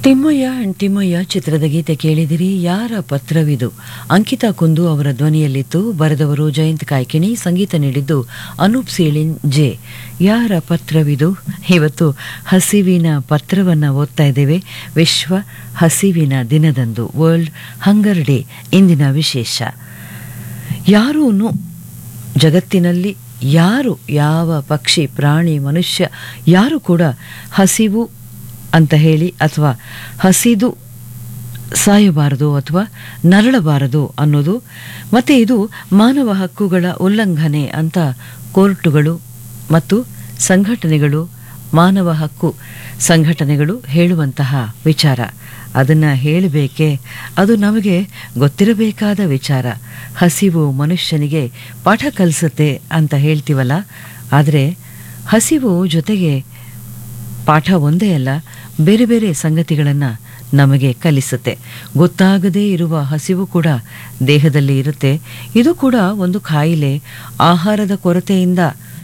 Thimmaiah and Thimmaiah ಚಿತ್ರದ ಗೀತೆ ಕೇಳಿದಿರಿ ಯಾರ ಪತ್ರವಿದು ಅಂಕಿತಾ ಕುಂದು ಅವರ ಧ್ವನಿಯಲ್ಲಿತ್ತು ಬರೆದವರು ಜಯಂತ್ ಕಾಯ್ಕಿಣಿ ಸಂಗೀತ ನೀಡಿದ್ದು ಅನೂಪ್ ಸೀಳಿನ್ ಜೆ ಯಾರ ಪತ್ರವಿದು ಇವತ್ತು ಹಸಿವಿನ ಪತ್ರವನ್ನು ಓದ್ತಾ ಇದ್ದೇವೆ ವಿಶ್ವ ಹಸಿವಿನ ದಿನದಂದು ವರ್ಲ್ಡ್ ಹಂಗರ್ ಡೇ ಇಂದಿನ ವಿಶೇಷ ಯಾರೂ ಜಗತ್ತಿನಲ್ಲಿ ಯಾರು ಯಾವ ಪಕ್ಷಿ ಪ್ರಾಣಿ ಮನುಷ್ಯ ಯಾರು ಕೂಡ ಹಸಿವು ಅಂತ ಹೇಳಿ ಅಥವಾ ಹಸಿದು ಸಾಯಬಾರದು ಅಥವಾ ನರಳಬಾರದು ಅನ್ನೋದು ಮತ್ತೆ ಇದು ಮಾನವ ಹಕ್ಕುಗಳ ಉಲ್ಲಂಘನೆ ಅಂತ ಕೋರ್ಟುಗಳು ಮತ್ತು ಸಂಘಟನೆಗಳು ಮಾನವ ಹಕ್ಕು ಸಂಘಟನೆಗಳು ಹೇಳುವಂತಹ ವಿಚಾರ ಅದನ್ನು ಹೇಳಬೇಕೆ ಅದು ನಮಗೆ ಗೊತ್ತಿರಬೇಕಾದ ವಿಚಾರ ಹಸಿವು ಮನುಷ್ಯನಿಗೆ ಪಾಠ ಕಲಿಸುತ್ತೆ ಅಂತ ಹೇಳ್ತೀವಲ್ಲ ಆದರೆ ಹಸಿವು ಜೊತೆಗೆ ಪಾಠ ಒಂದೇ ಅಲ್ಲ ಬೇರೆ ಬೇರೆ ಸಂಗತಿಗಳನ್ನು ನಮಗೆ ಕಲಿಸುತ್ತೆ ಗೊತ್ತಾಗದೇ ಇರುವ ಹಸಿವು ಕೂಡ ದೇಹದಲ್ಲಿ ಇರುತ್ತೆ ಇದು ಕೂಡ ಒಂದು ಕಾಯಿಲೆ ಆಹಾರದ ಕೊರತೆಯಿಂದ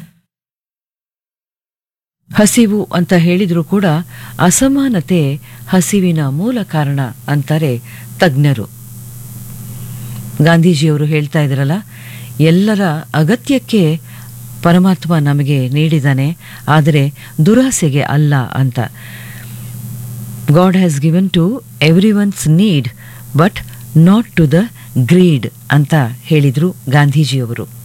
ಹಸಿವು ಅಂತ ಹೇಳಿದರೂ ಕೂಡ ಅಸಮಾನತೆ ಹಸಿವಿನ ಮೂಲ ಕಾರಣ ಅಂತಾರೆ ತಜ್ಞರು ಗಾಂಧೀಜಿಯವರು ಹೇಳ್ತಾ ಇದ್ರಲ್ಲ ಎಲ್ಲರ ಅಗತ್ಯಕ್ಕೆ ಪರಮಾತ್ಮ ನಮಗೆ ನೀಡಿದ್ದಾನೆ ಆದರೆ ದುರಾಸೆಗೆ ಅಲ್ಲ ಅಂತ God has given to every one's need but not to the greed ಅಂತ ಹೇಳಿದರು ಗಾಂಧೀಜಿಯವರು